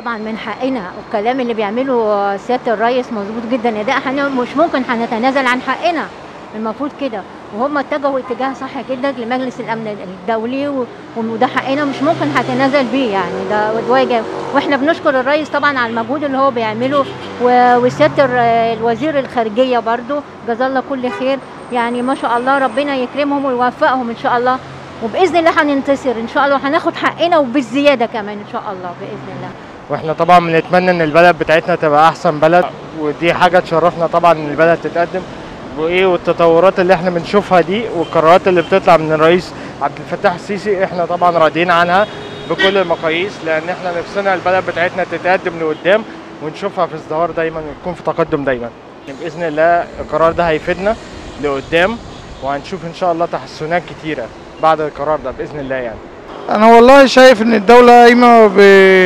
طبعا من حقنا والكلام اللي بيعمله سياده الرئيس مظبوط جدا ده احنا مش ممكن هنتنازل عن حقنا المفروض كده وهم اتجهوا اتجاه صح جدا لمجلس الامن الدولي و- وده حقنا مش ممكن هتنازل بيه يعني ده واجب واحنا بنشكر الرئيس طبعا على المجهود اللي هو بيعمله و- وسياده الر- الوزير الخارجيه برضو جزاه الله كل خير يعني ما شاء الله ربنا يكرمهم ويوفقهم ان شاء الله وباذن الله هننتصر ان شاء الله وهناخد حقنا وبالزياده كمان ان شاء الله باذن الله واحنا طبعا بنتمنى ان البلد بتاعتنا تبقى احسن بلد ودي حاجه تشرفنا طبعا ان البلد تتقدم وايه والتطورات اللي احنا بنشوفها دي والقرارات اللي بتطلع من الرئيس عبد الفتاح السيسي احنا طبعا راضيين عنها بكل المقاييس لان احنا نفسنا البلد بتاعتنا تتقدم لقدام ونشوفها في ازدهار دايما وتكون في تقدم دايما باذن الله القرار ده هيفيدنا لقدام وهنشوف ان شاء الله تحسنات كتيره بعد القرار ده باذن الله يعني انا والله شايف ان الدولة قايمة ب...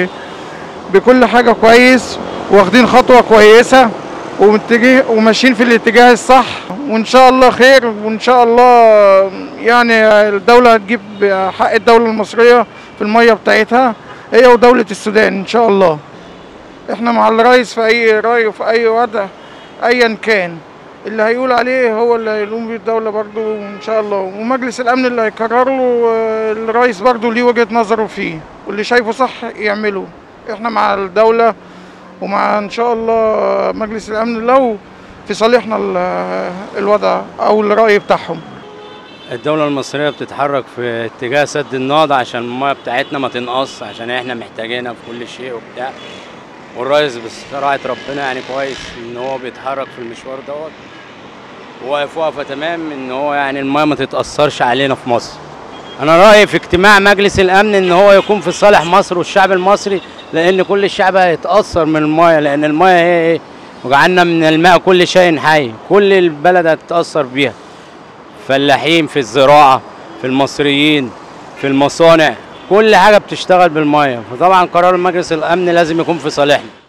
بكل حاجة كويس واخدين خطوة كويسة ومتجه وماشيين في الاتجاه الصح وان شاء الله خير وان شاء الله يعني الدولة هتجيب حق الدولة المصرية في المية بتاعتها هي ودولة السودان ان شاء الله احنا مع الرئيس في اي رأي وفي اي وضع ايا كان اللي هيقول عليه هو اللي هيلوم بيه الدولة برضو ان شاء الله ومجلس الامن اللي هيقرر له آه، الرئيس برضو ليه وجهة نظره فيه واللي شايفه صح يعمله احنا مع الدولة ومع ان شاء الله مجلس الامن لو في صالحنا ال- الوضع او الرأي بتاعهم الدولة المصرية بتتحرك في اتجاه سد النهضة عشان المياه بتاعتنا ما تنقص عشان احنا محتاجينها في كل شيء وبتاع والرئيس بصراحة ربنا يعني كويس ان هو بيتحرك في المشوار دوت واقف وقفة تمام ان هو يعني المياه ما تتأثرش علينا في مصر انا رأيي في اجتماع مجلس الامن ان هو يكون في صالح مصر والشعب المصري لان كل الشعب هيتأثر من المياه لان المياه هي ايه وجعلنا من الماء كل شيء حي كل البلد هتتأثر بيها فلاحين في الزراعة في المصريين في المصانع كل حاجة بتشتغل بالمية فطبعا قرار مجلس الأمن لازم يكون في صالحنا